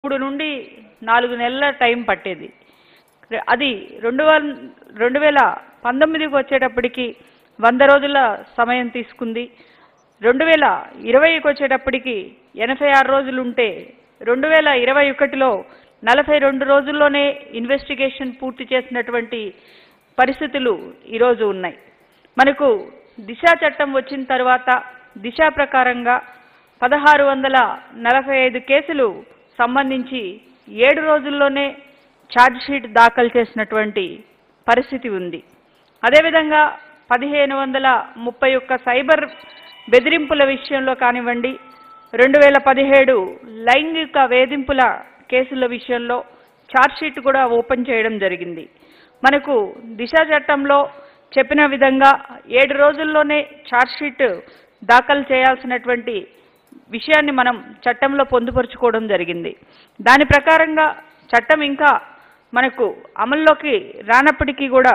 మూడు నుండి నాలుగు నెలల టైం పట్టేది రె- అది రెండు వేల రెండు వేల పంతొమ్మిదికి వచ్చేటప్పటికి వంద రోజుల సమయం తీసుకుంది రెండు వేల ఇరవైకి వచ్చేటప్పటికి ఎనభై ఆరు రోజులు ఉంటే రెండు వేల ఇరవై ఒకటిలో నలభై రెండు రోజుల్లోనే ఇన్వెస్టిగేషన్ పూర్తి చేసినటువంటి పరిస్థితులు ఈరోజు ఉన్నాయి మనకు దిశ చట్టం వచ్చిన తర్వాత దిశ ప్రకారంగా పదహారు వందల నలభై ఐదు కేసులు సంబంధించి ఏడు రోజుల్లోనే ఛార్జ్ షీట్ దాఖలు చేసినటువంటి పరిస్థితి ఉంది అదేవిధంగా పదిహేను వందల ముప్పై ఒక్క సైబర్ బెదిరింపుల విషయంలో కానివ్వండి రెండు వేల పదిహేడు లైంగిక వేధింపుల కేసుల విషయంలో ఛార్జ్ షీట్ కూడా ఓపెన్ చేయడం జరిగింది మనకు దిశ చట్టంలో చెప్పిన విధంగా ఏడు రోజుల్లోనే ఛార్జ్ షీట్ దాఖలు చేయాల్సినటువంటి విషయాన్ని మనం చట్టంలో పొందుపరుచుకోవడం జరిగింది దాని ప్రకారంగా చట్టం ఇంకా మనకు అమల్లోకి రానప్పటికీ కూడా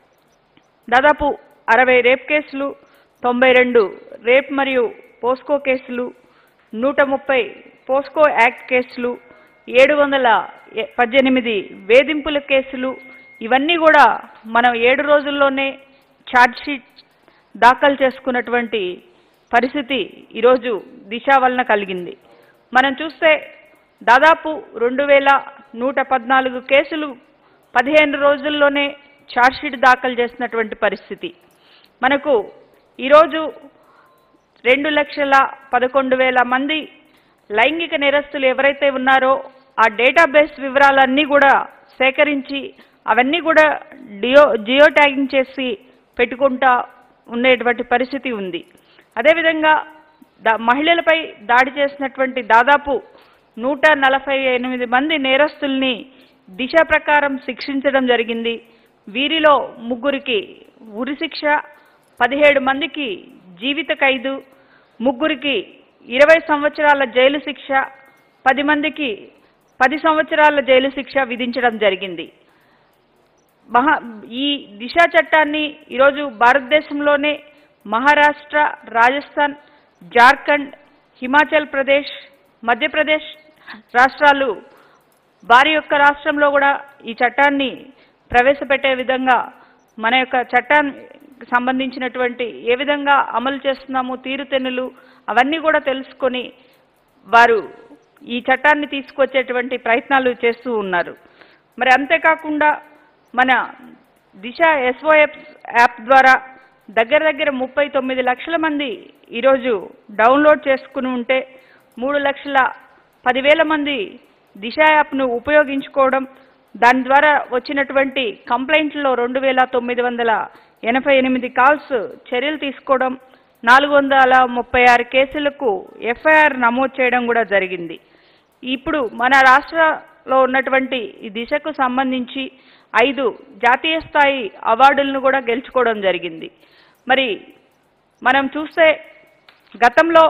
దాదాపు అరవై రేప్ కేసులు తొంభై రెండు రేప్ మరియు పోస్కో కేసులు నూట ముప్పై పోస్కో యాక్ట్ కేసులు ఏడు వందల ఎ- పద్దెనిమిది వేధింపుల కేసులు ఇవన్నీ కూడా మనం ఏడు రోజుల్లోనే ఛార్జ్ షీట్ దాఖలు చేసుకున్నటువంటి పరిస్థితి ఈరోజు దిశ వలన కలిగింది మనం చూస్తే దాదాపు రెండు వేల నూట పద్నాలుగు కేసులు పదిహేను రోజుల్లోనే ఛార్జ్షీట్ దాఖలు చేసినటువంటి పరిస్థితి మనకు ఈరోజు రెండు లక్షల పదకొండు వేల మంది లైంగిక నేరస్తులు ఎవరైతే ఉన్నారో ఆ డేటాబేస్ వివరాలన్నీ కూడా సేకరించి అవన్నీ కూడా డియో జియో ట్యాగింగ్ చేసి పెట్టుకుంటా ఉండేటువంటి పరిస్థితి ఉంది అదేవిధంగా దా మహిళలపై దాడి చేసినటువంటి దాదాపు నూట నలభై ఎనిమిది మంది నేరస్తుల్ని దిశ ప్రకారం శిక్షించడం జరిగింది వీరిలో ముగ్గురికి ఉరిశిక్ష పదిహేడు మందికి జీవిత ఖైదు ముగ్గురికి ఇరవై సంవత్సరాల జైలు శిక్ష పది మందికి పది సంవత్సరాల జైలు శిక్ష విధించడం జరిగింది మహా ఈ దిశ చట్టాన్ని ఈరోజు భారతదేశంలోనే మహారాష్ట్ర రాజస్థాన్ జార్ఖండ్ హిమాచల్ ప్రదేశ్ మధ్యప్రదేశ్ రాష్ట్రాలు వారి యొక్క రాష్ట్రంలో కూడా ఈ చట్టాన్ని ప్రవేశపెట్టే విధంగా మన యొక్క చట్టానికి సంబంధించినటువంటి ఏ విధంగా అమలు చేస్తున్నాము తీరుతెన్నులు అవన్నీ కూడా తెలుసుకొని వారు ఈ చట్టాన్ని తీసుకొచ్చేటువంటి ప్రయత్నాలు చేస్తూ ఉన్నారు మరి అంతేకాకుండా మన దిశ ఎస్ఓఎఫ్ యాప్ ద్వారా దగ్గర దగ్గర ముప్పై తొమ్మిది లక్షల మంది ఈరోజు డౌన్లోడ్ చేసుకుని ఉంటే మూడు లక్షల పదివేల మంది దిశ యాప్ను ఉపయోగించుకోవడం దాని ద్వారా వచ్చినటువంటి కంప్లైంట్లలో రెండు వేల తొమ్మిది వందల ఎనభై ఎనిమిది కాల్స్ చర్యలు తీసుకోవడం నాలుగు వందల ముప్పై ఆరు కేసులకు ఎఫ్ఐఆర్ నమోదు చేయడం కూడా జరిగింది ఇప్పుడు మన రాష్ట్రంలో ఉన్నటువంటి ఈ దిశకు సంబంధించి ఐదు జాతీయ స్థాయి అవార్డులను కూడా గెలుచుకోవడం జరిగింది మరి మనం చూస్తే గతంలో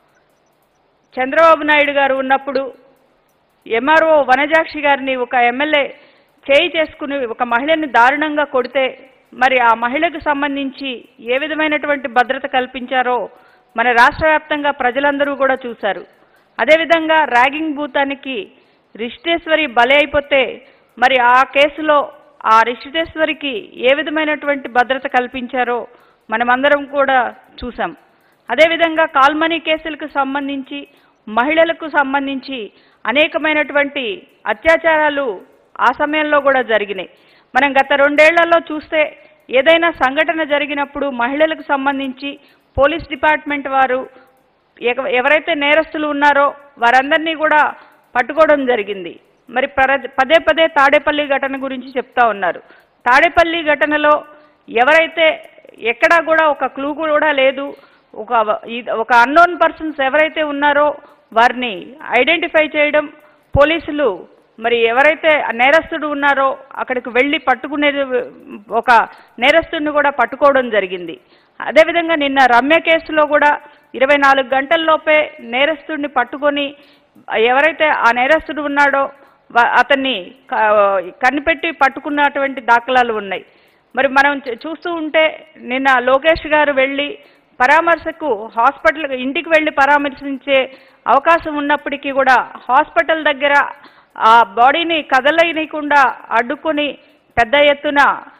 చంద్రబాబు నాయుడు గారు ఉన్నప్పుడు ఎంఆర్ఓ వనజాక్షి గారిని ఒక ఎమ్మెల్యే చేయి చేసుకుని ఒక మహిళని దారుణంగా కొడితే మరి ఆ మహిళకు సంబంధించి ఏ విధమైనటువంటి భద్రత కల్పించారో మన రాష్ట్ర వ్యాప్తంగా ప్రజలందరూ కూడా చూశారు అదేవిధంగా ర్యాగింగ్ భూతానికి రిషితేశ్వరి బలి అయిపోతే మరి ఆ కేసులో ఆ రిషితేశ్వరికి ఏ విధమైనటువంటి భద్రత కల్పించారో మనమందరం కూడా చూసాం అదేవిధంగా కాల్మనీ కేసులకు సంబంధించి మహిళలకు సంబంధించి అనేకమైనటువంటి అత్యాచారాలు ఆ సమయంలో కూడా జరిగినాయి మనం గత రెండేళ్లలో చూస్తే ఏదైనా సంఘటన జరిగినప్పుడు మహిళలకు సంబంధించి పోలీస్ డిపార్ట్మెంట్ వారు ఎవ- ఎవరైతే నేరస్తులు ఉన్నారో వారందరినీ కూడా పట్టుకోవడం జరిగింది మరి పర- పదే పదే తాడేపల్లి ఘటన గురించి చెప్తా ఉన్నారు తాడేపల్లి ఘటనలో ఎవరైతే ఎక్కడా కూడా ఒక క్లూ కూడా లేదు ఒక ఈ- ఒక అన్నోన్ పర్సన్స్ ఎవరైతే ఉన్నారో వారిని ఐడెంటిఫై చేయడం పోలీసులు మరి ఎవరైతే ఆ నేరస్తుడు ఉన్నారో అక్కడికి వెళ్ళి పట్టుకునే ఒక నేరస్తుడిని కూడా పట్టుకోవడం జరిగింది అదేవిధంగా నిన్న రమ్య కేసులో కూడా ఇరవై నాలుగు గంటల్లోపే నేరస్తుడిని పట్టుకొని ఎవరైతే ఆ నేరస్తుడు ఉన్నాడో వా- అతన్ని క- కనిపెట్టి పట్టుకున్నటువంటి దాఖలాలు ఉన్నాయి మరి మనం చూ- చూస్తూ ఉంటే నిన్న లోకేష్ గారు వెళ్ళి పరామర్శకు హాస్పిటల్ ఇంటికి వెళ్ళి పరామర్శించే అవకాశం ఉన్నప్పటికీ కూడా హాస్పిటల్ దగ్గర ఆ బాడీని కదలనీయకుండా అడ్డుకొని పెద్ద ఎత్తున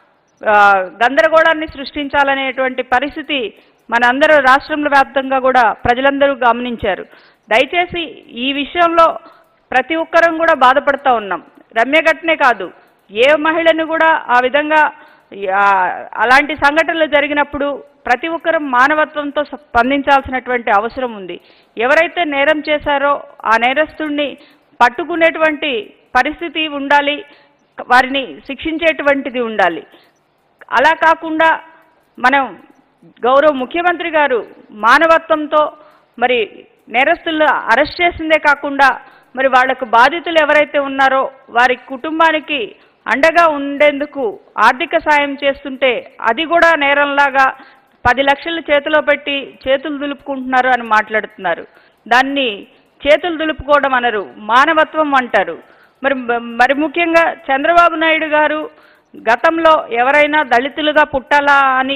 ఆ, గందరగోళాన్ని సృష్టించాలనేటువంటి పరిస్థితి మనందరూ రాష్ట్రంలో వ్యాప్తంగా కూడా ప్రజలందరూ గమనించారు దయచేసి ఈ విషయంలో ప్రతి ఒక్కరం కూడా బాధపడుతూ ఉన్నాం రమ్య ఘటనే కాదు ఏ మహిళను కూడా ఆ విధంగా ఆ, అలాంటి సంఘటనలు జరిగినప్పుడు ప్రతి ఒక్కరం మానవత్వంతో స్పందించాల్సినటువంటి అవసరం ఉంది ఎవరైతే నేరం చేశారో ఆ నేరస్తుడిని పట్టుకునేటువంటి పరిస్థితి ఉండాలి వారిని శిక్షించేటువంటిది ఉండాలి అలా కాకుండా మనం గౌరవ ముఖ్యమంత్రి గారు మానవత్వంతో మరి నేరస్తులను అరెస్ట్ చేసిందే కాకుండా మరి వాళ్లకు బాధితులు ఎవరైతే ఉన్నారో వారి కుటుంబానికి అండగా ఉండేందుకు ఆర్థిక సాయం చేస్తుంటే అది కూడా నేరంలాగా పది లక్షలు చేతిలో పెట్టి చేతులు దులుపుకుంటున్నారు అని మాట్లాడుతున్నారు దాన్ని చేతులు దులుపుకోవడం అనరు మానవత్వం అంటారు మరి మరి ముఖ్యంగా చంద్రబాబు నాయుడు గారు గతంలో ఎవరైనా దళితులుగా పుట్టాలా అని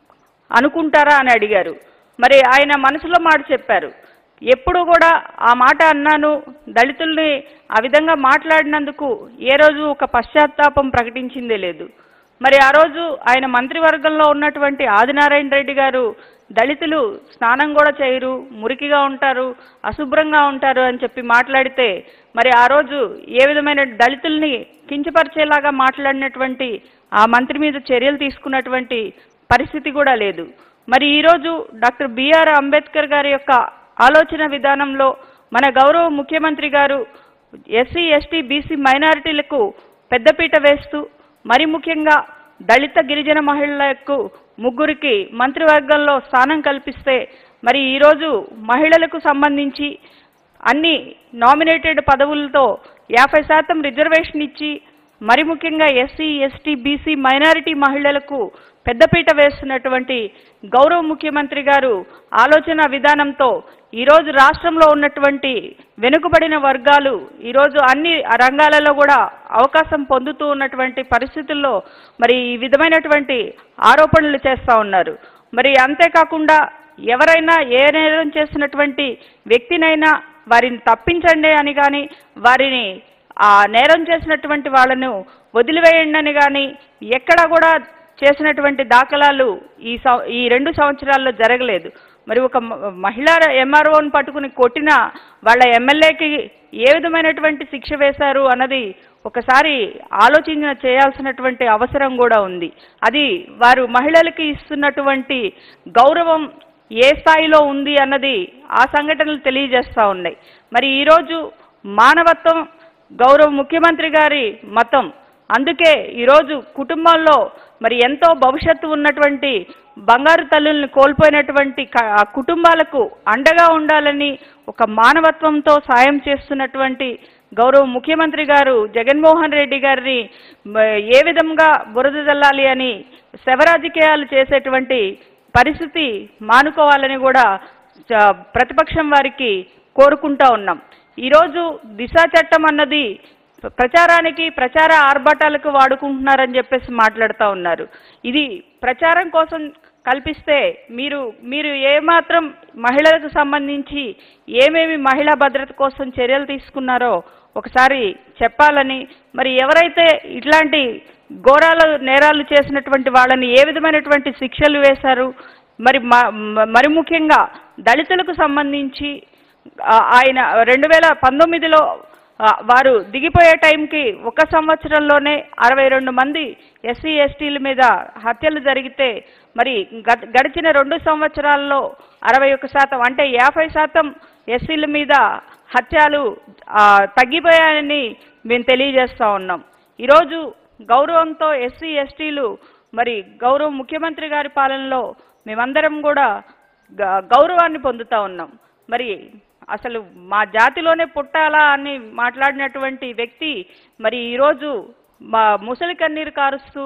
అనుకుంటారా అని అడిగారు మరి ఆయన మనసులో మాట చెప్పారు ఎప్పుడు కూడా ఆ మాట అన్నాను దళితుల్ని ఆ విధంగా మాట్లాడినందుకు ఏ రోజు ఒక పశ్చాత్తాపం ప్రకటించిందే లేదు మరి ఆ రోజు ఆయన మంత్రివర్గంలో ఉన్నటువంటి ఆదినారాయణ రెడ్డి గారు దళితులు స్నానం కూడా చేయరు మురికిగా ఉంటారు అశుభ్రంగా ఉంటారు అని చెప్పి మాట్లాడితే మరి ఆ రోజు ఏ విధమైన దళితుల్ని కించపరిచేలాగా మాట్లాడినటువంటి ఆ మంత్రి మీద చర్యలు తీసుకున్నటువంటి పరిస్థితి కూడా లేదు మరి ఈరోజు డాక్టర్ బిఆర్ అంబేద్కర్ గారి యొక్క ఆలోచన విధానంలో మన గౌరవ ముఖ్యమంత్రి గారు ఎస్సీ ఎస్టీ బీసీ మైనారిటీలకు పెద్దపీట వేస్తూ మరి ముఖ్యంగా దళిత గిరిజన మహిళలకు ముగ్గురికి మంత్రివర్గంలో స్థానం కల్పిస్తే మరి ఈరోజు మహిళలకు సంబంధించి అన్ని నామినేటెడ్ పదవులతో యాభై శాతం రిజర్వేషన్ ఇచ్చి మరి ముఖ్యంగా ఎస్సీ ఎస్టీ బీసీ మైనారిటీ మహిళలకు పెద్దపీట వేస్తున్నటువంటి గౌరవ ముఖ్యమంత్రి గారు ఆలోచన విధానంతో ఈరోజు రాష్ట్రంలో ఉన్నటువంటి వెనుకబడిన వర్గాలు ఈరోజు అన్ని రంగాలలో కూడా అవకాశం పొందుతూ ఉన్నటువంటి పరిస్థితుల్లో మరి ఈ విధమైనటువంటి ఆరోపణలు చేస్తూ ఉన్నారు మరి అంతేకాకుండా ఎవరైనా ఏ నేరం చేసినటువంటి వ్యక్తినైనా వారిని తప్పించండి అని కానీ వారిని ఆ నేరం చేసినటువంటి వాళ్ళను వదిలివేయండి అని కానీ ఎక్కడ కూడా చేసినటువంటి దాఖలాలు ఈ సం ఈ రెండు సంవత్సరాల్లో జరగలేదు మరి ఒక మ- మహిళా ఎంఆర్ఓని పట్టుకుని కొట్టిన వాళ్ళ ఎమ్మెల్యేకి ఏ విధమైనటువంటి శిక్ష వేశారు అన్నది ఒకసారి ఆలోచన చేయాల్సినటువంటి అవసరం కూడా ఉంది అది వారు మహిళలకి ఇస్తున్నటువంటి గౌరవం ఏ స్థాయిలో ఉంది అన్నది ఆ సంఘటనలు తెలియజేస్తూ ఉన్నాయి మరి ఈరోజు మానవత్వం గౌరవ ముఖ్యమంత్రి గారి మతం అందుకే ఈరోజు కుటుంబాల్లో మరి ఎంతో భవిష్యత్తు ఉన్నటువంటి బంగారు తల్లుల్ని కోల్పోయినటువంటి క- ఆ కుటుంబాలకు అండగా ఉండాలని ఒక మానవత్వంతో సాయం చేస్తున్నటువంటి గౌరవ ముఖ్యమంత్రి గారు జగన్మోహన్ రెడ్డి గారిని మ- ఏ విధంగా బురద జల్లాలి అని శవరాజకీయాలు చేసేటువంటి పరిస్థితి మానుకోవాలని కూడా చ- ప్రతిపక్షం వారికి కోరుకుంటా ఉన్నాం ఈరోజు దిశా చట్టం అన్నది ప్ర- ప్రచారానికి ప్రచార ఆర్భాటాలకు వాడుకుంటున్నారని చెప్పేసి మాట్లాడుతూ ఉన్నారు ఇది ప్రచారం కోసం కల్పిస్తే మీరు మీరు ఏమాత్రం మహిళలకు సంబంధించి ఏమేమి మహిళా భద్రత కోసం చర్యలు తీసుకున్నారో ఒకసారి చెప్పాలని మరి ఎవరైతే ఇట్లాంటి ఘోరాలు నేరాలు చేసినటువంటి వాళ్ళని ఏ విధమైనటువంటి శిక్షలు వేశారు మరి మ- మ- మరి ముఖ్యంగా దళితులకు సంబంధించి ఆ, ఆయన రెండు వేల పంతొమ్మిదిలో ఆ, వారు దిగిపోయే టైంకి ఒక సంవత్సరంలోనే అరవై రెండు మంది ఎస్సీ ఎస్టీల మీద హత్యలు జరిగితే మరి గత గడిచిన రెండు సంవత్సరాల్లో అరవై ఒక్క శాతం అంటే యాభై శాతం ఎస్సీల మీద హత్యలు ఆ, తగ్గిపోయాయని మేము తెలియజేస్తా ఉన్నాం ఈరోజు గౌరవంతో ఎస్సీ ఎస్టీలు మరి గౌరవ ముఖ్యమంత్రి గారి పాలనలో మేమందరం కూడా గ- గౌరవాన్ని పొందుతా ఉన్నాం మరి అసలు మా జాతిలోనే పుట్టాలా అని మాట్లాడినటువంటి వ్యక్తి మరి ఈరోజు మా ముసలి కన్నీరు కారుస్తూ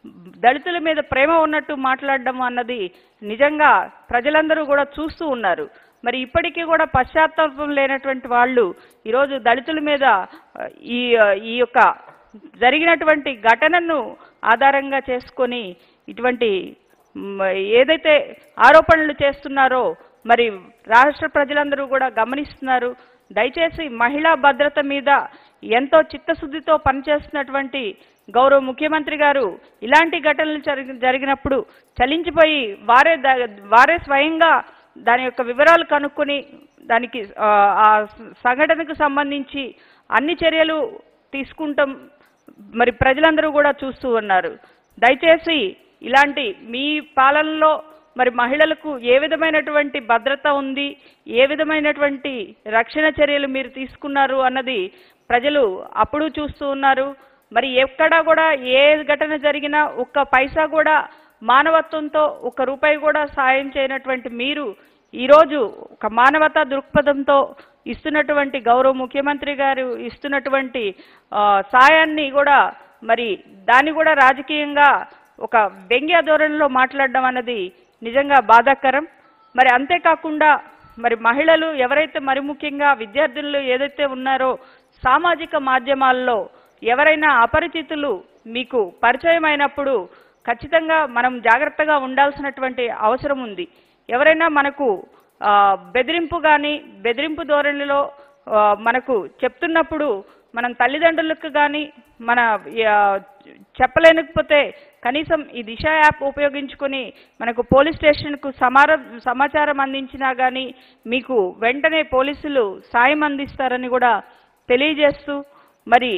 దళితుల మీద ప్రేమ ఉన్నట్టు మాట్లాడడం అన్నది నిజంగా ప్రజలందరూ కూడా చూస్తూ ఉన్నారు మరి ఇప్పటికీ కూడా పశ్చాత్తాపం లేనటువంటి వాళ్ళు ఈరోజు దళితుల మీద ఆ, ఈ ఈ యొక్క జరిగినటువంటి ఘటనను ఆధారంగా చేసుకొని ఇటువంటి మ్, ఏదైతే ఆరోపణలు చేస్తున్నారో మరి రాష్ట్ర ప్రజలందరూ కూడా గమనిస్తున్నారు దయచేసి మహిళా భద్రత మీద ఎంతో చిత్తశుద్ధితో పనిచేస్తున్నటువంటి గౌరవ ముఖ్యమంత్రి గారు ఇలాంటి ఘటనలు జరిగి జరిగినప్పుడు చలించిపోయి వారే ద- వారే స్వయంగా దాని యొక్క వివరాలు కనుక్కొని దానికి ఆ, ఆ సంఘటనకు సంబంధించి అన్ని చర్యలు తీసుకుంటాం మరి ప్రజలందరూ కూడా చూస్తూ ఉన్నారు దయచేసి ఇలాంటి మీ పాలనలో మరి మహిళలకు ఏ విధమైనటువంటి భద్రత ఉంది ఏ విధమైనటువంటి రక్షణ చర్యలు మీరు తీసుకున్నారు అన్నది ప్రజలు అప్పుడు చూస్తూ ఉన్నారు మరి ఎక్కడా కూడా ఏ ఘటన జరిగినా ఒక్క పైసా కూడా మానవత్వంతో ఒక్క రూపాయి కూడా సాయం చేయనటువంటి మీరు ఈరోజు ఒక మానవతా దృక్పథంతో ఇస్తున్నటువంటి గౌరవ ముఖ్యమంత్రి గారు ఇస్తున్నటువంటి ఆ, సాయాన్ని కూడా మరి దాన్ని కూడా రాజకీయంగా ఒక వ్యంగ్య ధోరణిలో మాట్లాడడం అన్నది నిజంగా బాధాకరం మరి అంతేకాకుండా మరి మహిళలు ఎవరైతే మరి ముఖ్యంగా విద్యార్థులు ఏదైతే ఉన్నారో సామాజిక మాధ్యమాల్లో ఎవరైనా అపరిచితులు మీకు పరిచయం అయినప్పుడు ఖచ్చితంగా మనం జాగ్రత్తగా ఉండాల్సినటువంటి అవసరం ఉంది ఎవరైనా మనకు ఆ, బెదిరింపు కానీ బెదిరింపు ధోరణిలో ఆ, మనకు చెప్తున్నప్పుడు మనం తల్లిదండ్రులకు కానీ మన ఆ, చెప్పలేకపోతే కనీసం ఈ దిశ యాప్ ఉపయోగించుకొని మనకు పోలీస్ స్టేషన్కు సమార సమాచారం అందించినా కానీ మీకు వెంటనే పోలీసులు సాయం అందిస్తారని కూడా తెలియజేస్తూ మరి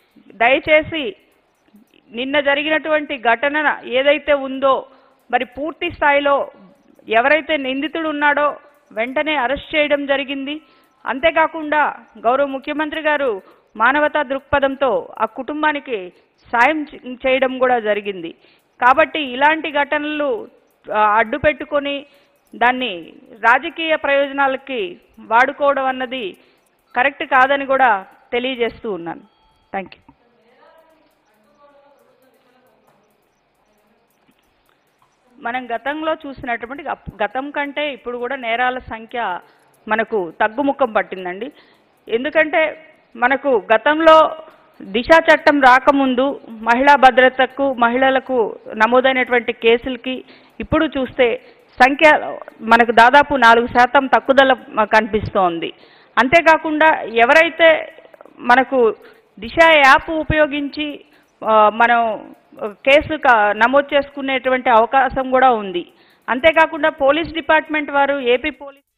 దయచేసి నిన్న జరిగినటువంటి ఘటన ఏదైతే ఉందో మరి పూర్తి స్థాయిలో ఎవరైతే నిందితుడు ఉన్నాడో వెంటనే అరెస్ట్ చేయడం జరిగింది అంతేకాకుండా గౌరవ ముఖ్యమంత్రి గారు మానవతా దృక్పథంతో ఆ కుటుంబానికి సాయం చే- చేయడం కూడా జరిగింది కాబట్టి ఇలాంటి ఘటనలు ఆ, అడ్డు పెట్టుకొని దాన్ని రాజకీయ ప్రయోజనాలకి వాడుకోవడం అన్నది కరెక్ట్ కాదని కూడా తెలియజేస్తూ ఉన్నాను థ్యాంక్ యూ మనం గతంలో చూసినటువంటి గప్- గతం కంటే ఇప్పుడు కూడా నేరాల సంఖ్య మనకు తగ్గుముఖం పట్టిందండి ఎందుకంటే మనకు గతంలో దిశా చట్టం రాకముందు మహిళా భద్రతకు మహిళలకు నమోదైనటువంటి కేసులకి ఇప్పుడు చూస్తే సంఖ్య మనకు దాదాపు నాలుగు శాతం తక్కుదల కనిపిస్తోంది అంతేకాకుండా ఎవరైతే మనకు దిశ యాప్ ఉపయోగించి ఆ, మనం కేసు క- నమోదు చేసుకునేటువంటి అవకాశం కూడా ఉంది అంతేకాకుండా పోలీస్ డిపార్ట్మెంట్ వారు ఏపీ పోలీస్